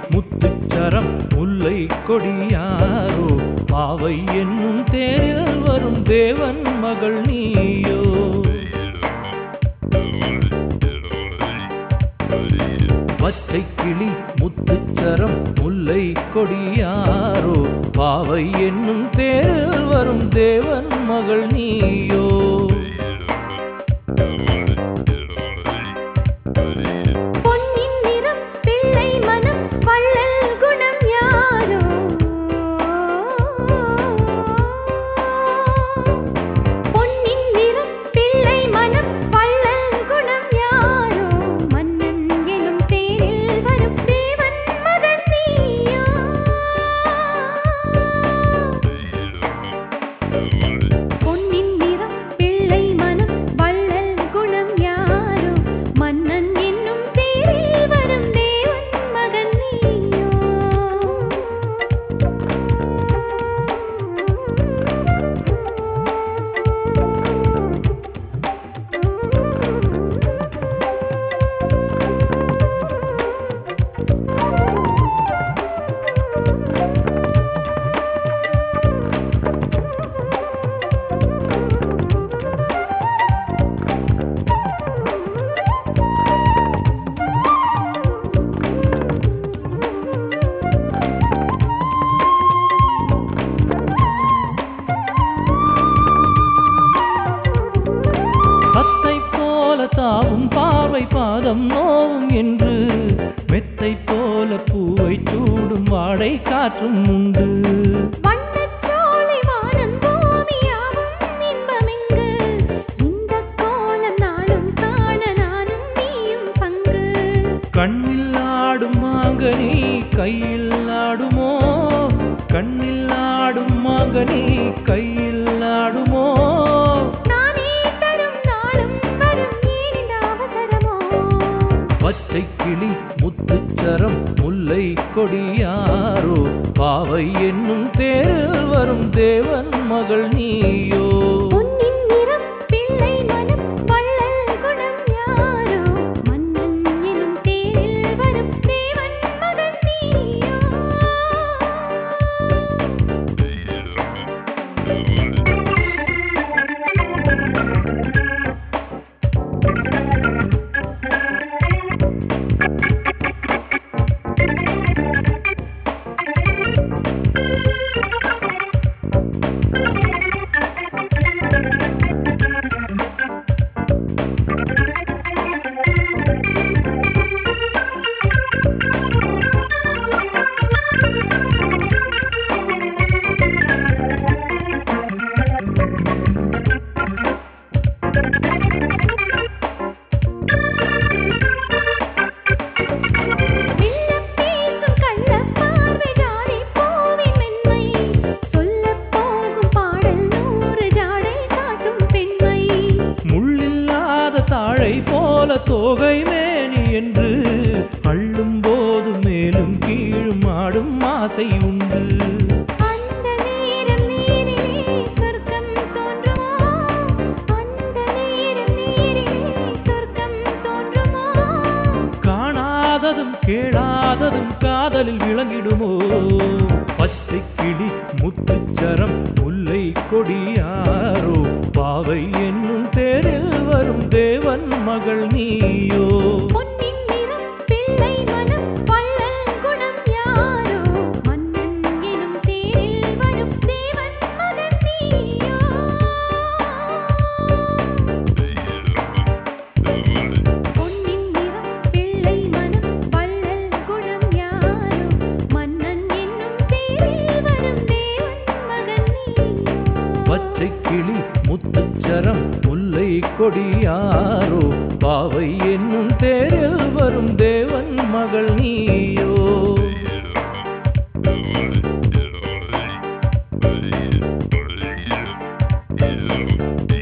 முத்துச்சரம் முல்லை கொடியாரோ பாவை என்னும் தேரில் வரும் தேவன் மகள் நீயோ பச்சை கிளி முத்துச்சரம் முல்லை கொடியாரோ பாவை என்னும் தேரில் வரும் தேவன் மகள் நீயோ பொன்னின் நிறம் பிள்ளை மனம் வள்ளல் குணம் யாரோ பொன்னின் நிறம் பிள்ளை மனம் வள்ளல் குணம் யாரோ மன்னன் எனும் தேரில் வரும் தேவன் மகன் நீயோ பொன்னின் நிறம் பிள்ளை மனம் வள்ளல் குணம் யாரோ மன்னன் என்னும் தேரில் வரும் தேவன் மகன் நீயோ கத்தை போல தாவும் பார்வை பாதம் நோவும் என்று மெத்தை போல பூவை சூடும் வாடை காற்றும் உண்டு வண்ணச் சோலை வானம் பூமியாவும் இன்பமெங்கு இந்தக் கோலம் நாளும் காண நானும் நீயும் பங்கு கண்ணில் ஆடும் மாங்கனி கையில் ஆடுமோ கண்ணில் ஆடும் மாங்கனி கையில் ஆடுமோ நானே தரும் நாளும் வரும் ஏன் இந்த அவசரமோ பச்சை கிளி முத்துச்சரம் முல்லை கொடியாரோ பாவை என்னும் தேரில் வரும் தேவன் மகள் நீயோ பொன்னின் நிறம் பிள்ளை மனம் வள்ளல் குணம் யாரோ மன்னன் எனும் தேரில் வரும் தேவன் மகன் நீயோ வில்லப் பேசும் கள்ளப் பார்வை ஜாடை பூவின் மென்மை சொல்லப் போகும் பாடல் நூறு ஜாடை காட்டும் பெண்மை முள்ளில்லாத தாழை போல தோகை மேனி என்று அள்ளும் போது மேலும் கீழும் ஆடும் ஆசை உண்டு அந்த நேரம் நேரிலே சொர்க்கம் தோன்றுமோ அந்த நேரம் நேரிலே சொர்க்கம் தோன்றுமோ காணாததும் கேளாததும் காதலில் விளங்கிடுமோ பச்சை கிளி முத்துச்சரம் முல்லை கொடியாரோ பாவை என்னும் தேரில் வரும் தேவன் மகள் நீயோ பொன்னின் நிறம் பிள்ளை மனம் வள்ளல் குணம் யாரோ மன்னன் எனும் தேரில் வரும் தேவன் மகன் நீயோ பொன்னின் நிறம் பிள்ளை மனம் வள்ளல் குணம் யாரோ மன்னன் என்னும் தேரில் வரும் தேவன் மகன் நீயோ பச்சை கிளி முத்துச்சரம் முல்லை கொடியாரோ பாவை என்னும் தேரில் வரும் தேவன் மகள் நீயோ Yeah.